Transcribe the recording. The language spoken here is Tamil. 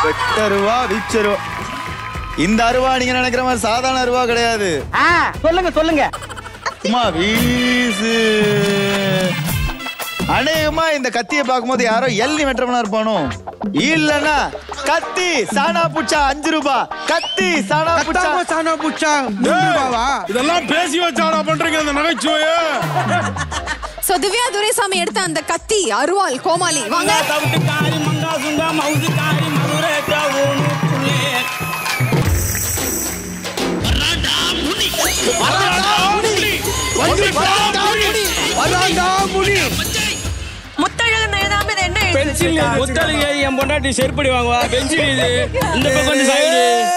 வெட்டருவா வீச்சருவா இந்த அருவா நீங்க நினைக்கிற மாதிரி சாதாரண அருவா கிடையாது ஆ, சொல்லுங்க சொல்லுங்க சும்மா வீசு அநேகமா இந்த கத்தியை பார்க்கும்போது யாரோ எள்ளி வெட்டுறவனா இருப்பானோ இல்லனா கத்தி சானா புச்சா அஞ்சு ரூபாய் கத்தி சானா புச்சா கத்தாம சானா புச்சா மூணு ரூபாவா இதெல்லாம் பேசி வச்சாடா பண்றீங்க அந்த நகைச்சுவைய சோ திவ்யா துரைசாமி எடுத்த அந்த கத்தி அருவாள் கோமாளி வாங்க வராண்டா முடி முத்தழகு எழுதாம இது என்ன எழுதி பென்சில் முத்தலுக்கு என் பொண்டாட்டி செருப்படி வாங்குவா பென்சில் இது இந்த பக்கம் சைடு